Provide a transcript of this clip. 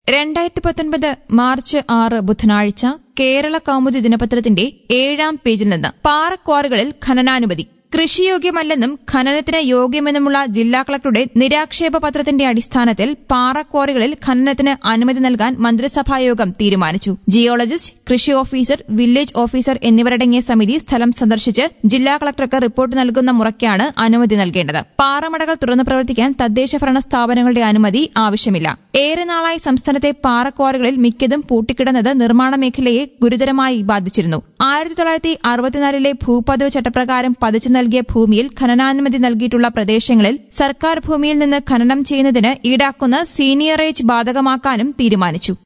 രണ്ടായിരത്തി പത്തൊൻപത് മാർച്ച് ആറ് ബുധനാഴ്ച കേരള കൗമുദി ദിനപത്രത്തിന്റെ ഏഴാം പേജിൽ നിന്ന് പാറക്വാറികളിൽ ഖനനാനുമതി കൃഷിയോഗ്യമല്ലെന്നും ഖനനത്തിന് യോഗ്യമെന്നുമുള്ള ജില്ലാ കളക്ടറുടെ നിരാക്ഷേപ പത്രത്തിന്റെ അടിസ്ഥാനത്തിൽ പാറക്വാറികളിൽ ഖനനത്തിന് അനുമതി നൽകാൻ മന്ത്രിസഭായോഗം തീരുമാനിച്ചു ജിയോളജിസ്റ്റ് കൃഷി ഓഫീസർ വില്ലേജ് ഓഫീസർ എന്നിവരടങ്ങിയ സമിതി സ്ഥലം സന്ദർശിച്ച് ജില്ലാ കളക്ടർക്ക് റിപ്പോർട്ട് നൽകുന്ന മുറയ്ക്കാണ് അനുമതി നൽകേണ്ടത് പാറമടകൾ തുറന്നു പ്രവർത്തിക്കാൻ തദ്ദേശ ഭരണ സ്ഥാപനങ്ങളുടെ അനുമതി ആവശ്യമില്ല ഏറെ നാളായി സംസ്ഥാനത്തെ പാറക്വാറികളിൽ മിക്കതും പൂട്ടിക്കിടന്നത് നിർമ്മാണ മേഖലയെ ഗുരുതരമായി ബാധിച്ചിരുന്നു ആയിരത്തി തൊള്ളായിരത്തി അറുപത്തിനാലിലെ ഭൂപതിവ് ചട്ടപ്രകാരം പതിച്ചു നൽകിയ ഭൂമിയിൽ ഖനനാനുമതി നൽകിയിട്ടുള്ള പ്രദേശങ്ങളിൽ സർക്കാർ ഭൂമിയിൽ നിന്ന് ഖനനം ചെയ്യുന്നതിന് ഈടാക്കുന്ന സീനിയറേജ് ബാധകമാക്കാനും തീരുമാനിച്ചു